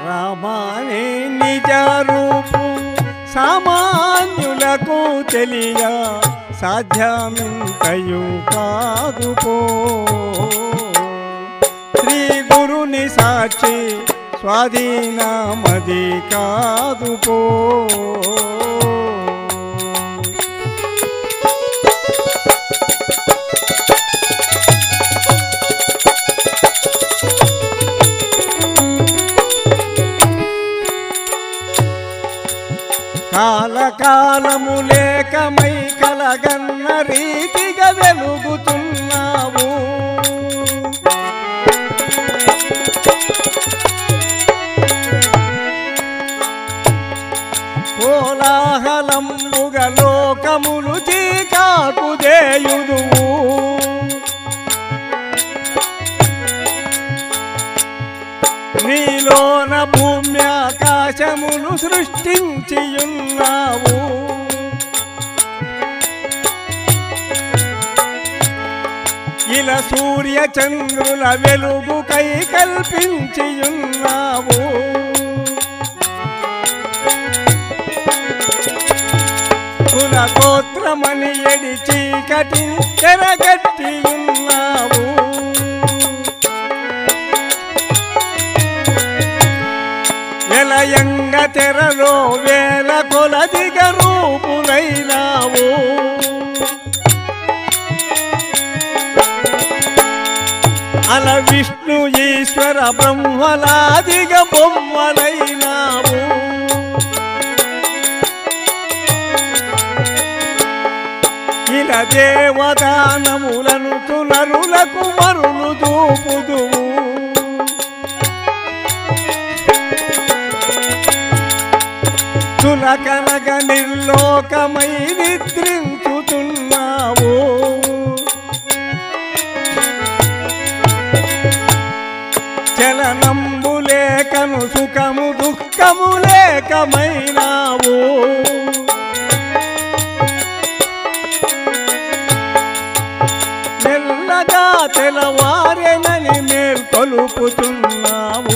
రామాని నిజ రూపు సామాన్యులకు తెలియ సాధ్యమింతయు కాదు పో శ్రీ గురుని సాక్షి స్వాధీనమది కాదు పో కాలకాలము లేకమై కలగన్న రీతిగా వెలుగుతున్నావు కోలాహలంబుగ లోకములు చీకాకు చేయుదువు నీలోన భూమి ఆకాశములు సృష్టించియున్నావు ఇలా సూర్య చంద్రుల వెలుగు కై కల్పించియున్నావు కుల గోత్రమని ఎడి చీకటి తెరగట్టియున్నావు వెలయంగ తెరలో వేల కొలదిగ రూపులైనావు అల విష్ణు ఈశ్వర బ్రహ్మలాదిగ బొమ్మలైనావు ఇలా దేవదానములను తునరులకు మరులు దూపుదువు తులకనగ నిర్లోకమై నిద్రించుతున్నావు చలనంబు లేకను సుఖము దుఃఖము లేకమైనావు మెల్లగా తెలవారెనని మేల్కొలుపుతున్నావు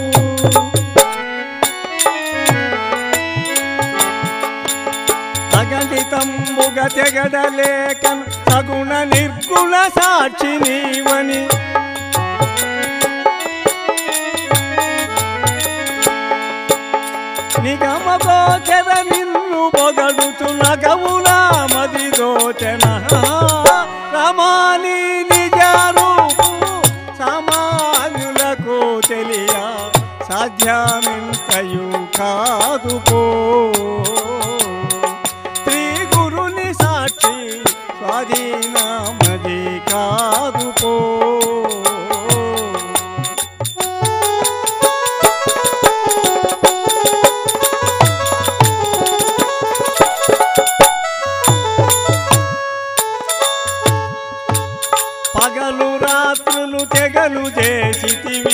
అగణితంబుగ తెగడలేకన్ సగుణ నిర్గుణ సాక్షి నీవని నిగమ గోచర నిన్ను పొగడుతు నగవులా మది దోచన రమాని నిజారూపు సామాన్యులకు తెలియ సాధ్యమింతయు కాదు పో శ్రీ గురుని సాక్షి స్వాధీనమది కాదు పో పగలు రాత్రులు తెగలు చేసితివి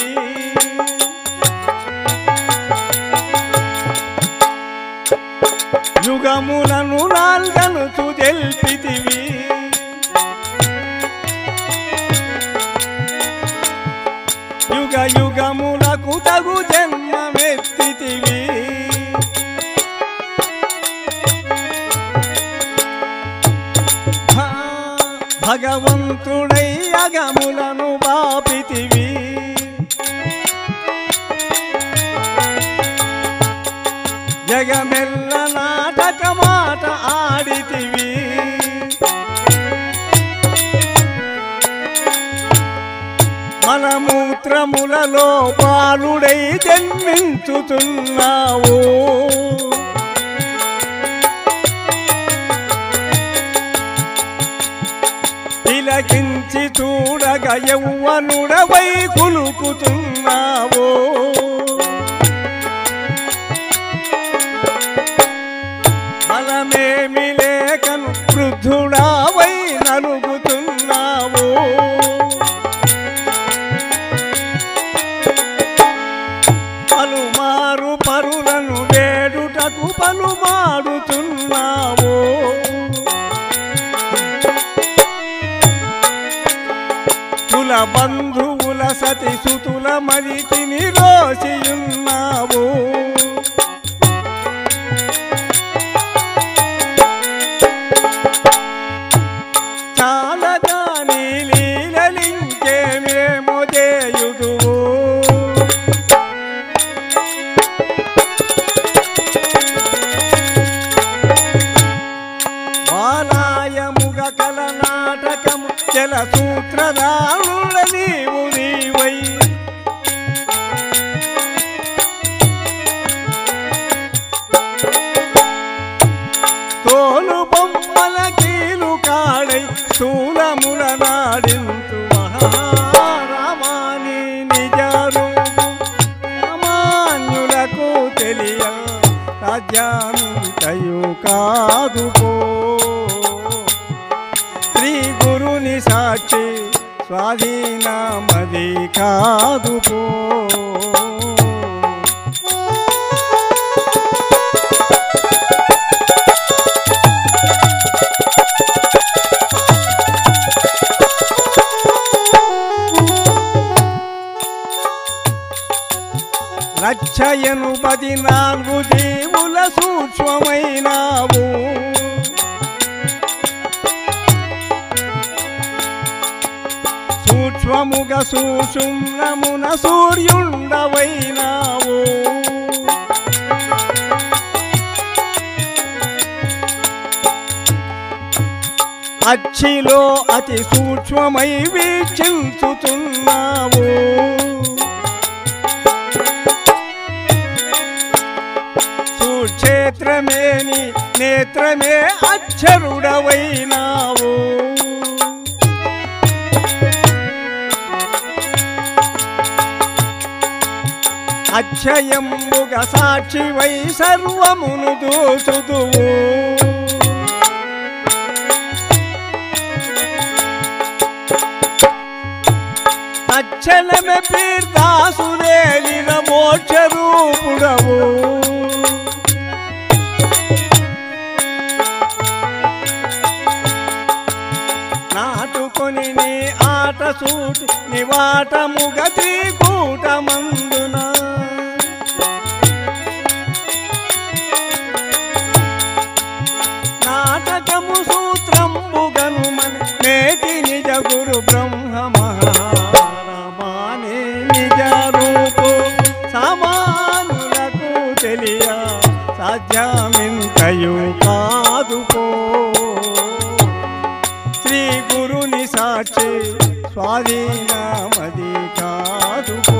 యుగములను నాల్గను తెలిపితివి యుగ యుగములకు తగు జన్మమెత్తితివి భా భగవంతుడై అగములను బాపితివి జగమెల్ల నాటక మాట ఆడితివి మలమూత్రములలో బాలుడై జన్మించుతున్నావు తిలకించి చూడగ యౌవనుడవై కులుకుతున్నావు బలమేమి లేకను వృద్ధుడావై నలుగుతున్నావు పలుమారు పరులను వేడుటకు పలుమాడుతున్నావు కుల బంధువుల వేణుల సతి సుతుల మరిచిని రోసియున్నావు చాలగా నీ లీలలింకేమేమో చేయుదువు బాలాయముగ కల నాటకము జల సూత్రధారుల నీవు నీవై తోలు బొమ్మల కీలు కాడై శూలముల నాడింతు మహారామాని నిజారు సామాన్యులకు తెలియ రాజ్యామితయు కాదు పో శ్రీ గురుని సాక్షి స్వాధీనమది కాదు పో లక్షయను పదినాలుగు జీవుల సూక్ష్మమైనావు సూక్ష్మముగ సూక్ష్మమున సూర్యుండవైనావు అచ్చిలో అతి సూక్ష్మమై వీక్షించుతున్నావు సుక్షేత్రమేని నేత్రమే అక్షరుడవైనావు అక్షయంబుగ సాక్షివై సర్వమును దూచుదువు తక్షణమే పీర్దాసులేలిన మోక్ష రూపుడవు నాటుకొని నీ ఆట సూటి నివాటముగ త్రికూటమందున నాటకము సూత్రంబుగను మన నేటి నిజ గురు బ్రహ్మ మహారామానే నిజ రూపు సామానులకు తెలియ సాధ్యమింతయు కాదు పో శ్రీ గురుని సాక్షి స్వాధీనమది కాదు పో